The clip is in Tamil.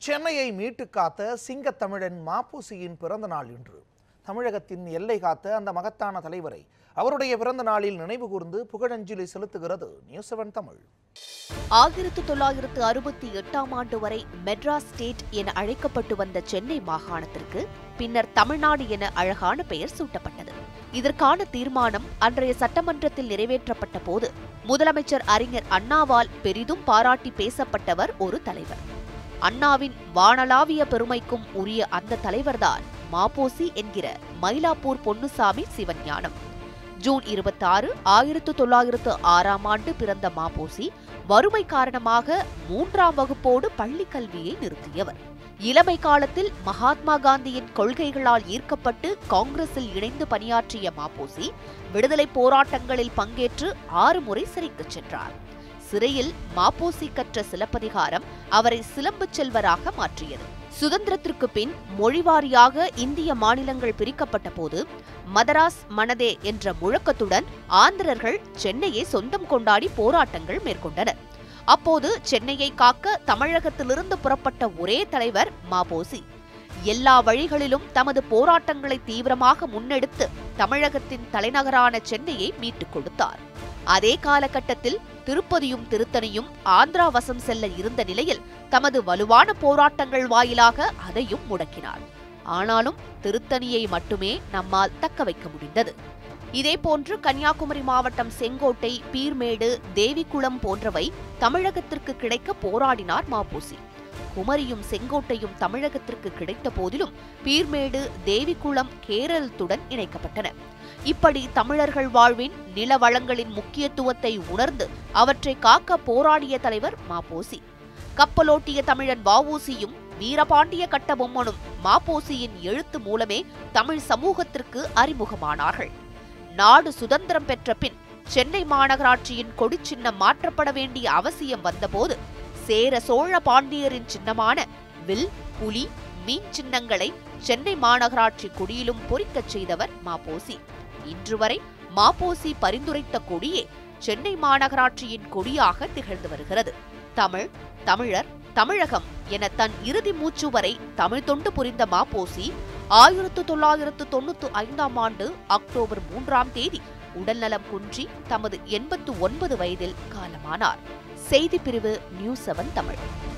சென்னையை மீட்டு காத்த சிங்கத்தமிழன் மாப்பூசியின் பிறந்த நாள் இன்று தமிழகத்தின் எல்லை காத்த அந்த மகத்தான தலைவரை அவருடைய பிறந்த நாளில் நினைவு கூர்ந்து புகழஞ்சலி செலுத்துகிறது நியூஸ் செவன் தமிழ் ஆயிரத்து தொள்ளாயிரத்து அறுபத்தி எட்டாம் ஆண்டு வரை மெட்ராஸ் ஸ்டேட் என அழைக்கப்பட்டு வந்த சென்னை மாகாணத்திற்கு பின்னர் தமிழ்நாடு என அழகான பெயர் சூட்டப்பட்டது இதற்கான தீர்மானம் அன்றைய சட்டமன்றத்தில் நிறைவேற்றப்பட்ட போது முதலமைச்சர் அறிஞர் அண்ணாவால் பெரிதும் பாராட்டி பேசப்பட்டவர் ஒரு தலைவர் அண்ணாவின் வானளாவிய பெருமைக்கும் உரிய அந்த தலைவர்தான் மாப்போசி என்கிற மயிலாப்பூர் பொன்னுசாமி சிவஞானம் ஜூன் இருபத்தாறு ஆயிரத்து தொள்ளாயிரத்து ஆறாம் ஆண்டு பிறந்த மாப்போசி வறுமை காரணமாக மூன்றாம் வகுப்போடு பள்ளிக் கல்வியை நிறுத்தியவர் இளமை காலத்தில் மகாத்மா காந்தியின் கொள்கைகளால் ஈர்க்கப்பட்டு காங்கிரஸில் இணைந்து பணியாற்றிய மாப்போசி விடுதலைப் போராட்டங்களில் பங்கேற்று ஆறு முறை சிறைக்குச் சென்றார் சிறையில் மாப்போசி கற்ற சிலப்பதிகாரம் அவரை சிலம்புச் செல்வராக மாற்றியது சுதந்திரத்திற்கு பின் மொழிவாரியாக இந்திய மாநிலங்கள் பிரிக்கப்பட்ட போது மதராஸ் மனதே என்ற முழக்கத்துடன் ஆந்திரர்கள் சென்னையை சொந்தம் கொண்டாடி போராட்டங்கள் மேற்கொண்டனர் அப்போது சென்னையை காக்க தமிழகத்திலிருந்து புறப்பட்ட ஒரே தலைவர் மாபோசி எல்லா வழிகளிலும் தமது போராட்டங்களை தீவிரமாக முன்னெடுத்து தமிழகத்தின் தலைநகரான சென்னையை மீட்டுக் கொடுத்தார் அதே காலகட்டத்தில் திருப்பதியும் திருத்தணியும் ஆந்திரா வசம் செல்ல இருந்த நிலையில் தமது வலுவான போராட்டங்கள் வாயிலாக அதையும் முடக்கினார் ஆனாலும் திருத்தணியை மட்டுமே நம்மால் தக்க வைக்க முடிந்தது இதேபோன்று கன்னியாகுமரி மாவட்டம் செங்கோட்டை பீர்மேடு தேவிக்குளம் போன்றவை தமிழகத்திற்கு கிடைக்க போராடினார் மாப்போசி குமரியும் செங்கோட்டையும் தமிழகத்திற்கு கிடைத்த போதிலும் பீர்மேடு தேவிக்குளம் கேரளத்துடன் இணைக்கப்பட்டன இப்படி தமிழர்கள் வாழ்வின் நில வளங்களின் முக்கியத்துவத்தை உணர்ந்து அவற்றை காக்க போராடிய தலைவர் மாப்போசி கப்பலோட்டிய தமிழன் வஉசியும் வீரபாண்டிய கட்டபொம்மனும் மாப்போசியின் எழுத்து மூலமே தமிழ் சமூகத்திற்கு அறிமுகமானார்கள் நாடு சுதந்திரம் பெற்ற பின் சென்னை மாநகராட்சியின் கொடிச்சின்னம் மாற்றப்பட வேண்டிய அவசியம் வந்தபோது சேர சோழ பாண்டியரின் சின்னமான வில் புலி மீன் சின்னங்களை சென்னை மாநகராட்சி கொடியிலும் பொறிக்கச் செய்தவர் மாப்போசி இன்று வரை மாப்போசி பரிந்துரைத்த கொடியே சென்னை மாநகராட்சியின் கொடியாக திகழ்ந்து வருகிறது தமிழ் தமிழர் தமிழகம் என தன் இறுதி மூச்சு வரை தமிழ் தொண்டு புரிந்த மாப்போசி ஆயிரத்து தொள்ளாயிரத்து தொண்ணூத்து ஐந்தாம் ஆண்டு அக்டோபர் மூன்றாம் தேதி உடல்நலம் குன்றி தமது எண்பத்து ஒன்பது வயதில் காலமானார் செய்திப் பிரிவு நியூஸ் செவன் தமிழ்